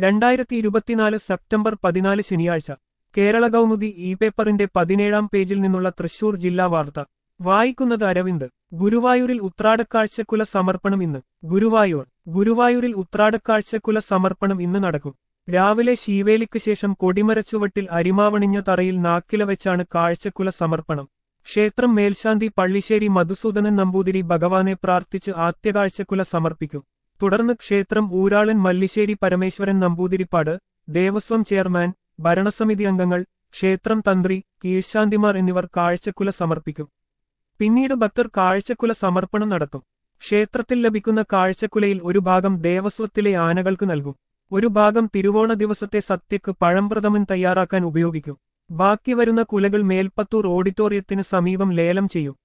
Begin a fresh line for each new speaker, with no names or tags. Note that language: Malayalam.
രണ്ടായിരത്തി ഇരുപത്തിനാല് സെപ്റ്റംബർ പതിനാല് ശനിയാഴ്ച കേരള കൗമുദി ഇ പേപ്പറിന്റെ പതിനേഴാം പേജിൽ നിന്നുള്ള തൃശൂർ ജില്ലാ വാർത്ത വായിക്കുന്നത് അരവിന്ദ് ഗുരുവായൂരിൽ ഉത്രാടക്കാഴ്ചക്കുല സമർപ്പണം ഇന്ന് ഗുരുവായൂർ ഗുരുവായൂരിൽ ഉത്രാടക്കാഴ്ചക്കുല സമർപ്പണം ഇന്ന് നടക്കും രാവിലെ ശീവേലിക്ക് ശേഷം കൊടിമരച്ചുവട്ടിൽ അരിമാവണിഞ്ഞ തറയിൽ നാക്കില വെച്ചാണ് കാഴ്ചക്കുല സമർപ്പണം ക്ഷേത്രം മേൽശാന്തി പള്ളിശ്ശേരി മധുസൂദനൻ നമ്പൂതിരി ഭഗവാനെ പ്രാർത്ഥിച്ച് ആദ്യകാഴ്ചക്കുല സമർപ്പിക്കും തുടർന്ന് ക്ഷേത്രം ഊരാളൻ മല്ലിശ്ശേരി പരമേശ്വരൻ നമ്പൂതിരിപ്പാട് ദേവസ്വം ചെയർമാൻ ഭരണസമിതി അംഗങ്ങൾ ക്ഷേത്രം തന്ത്രി കീഴ്ശാന്തിമാർ എന്നിവർ കാഴ്ചക്കുല സമർപ്പിക്കും പിന്നീട് ഭക്തർ കാഴ്ചക്കുല സമർപ്പണം നടത്തും ക്ഷേത്രത്തിൽ ലഭിക്കുന്ന കാഴ്ചക്കുലയിൽ ഒരു ഭാഗം ദേവസ്വത്തിലെ ആനകൾക്ക് നൽകും ഒരു ഭാഗം തിരുവോണ ദിവസത്തെ സത്യക്ക് പഴംപ്രഥമൻ തയ്യാറാക്കാൻ ഉപയോഗിക്കും ബാക്കി വരുന്ന കുലകൾ മേൽപ്പത്തൂർ ഓഡിറ്റോറിയത്തിന് സമീപം ലേലം ചെയ്യും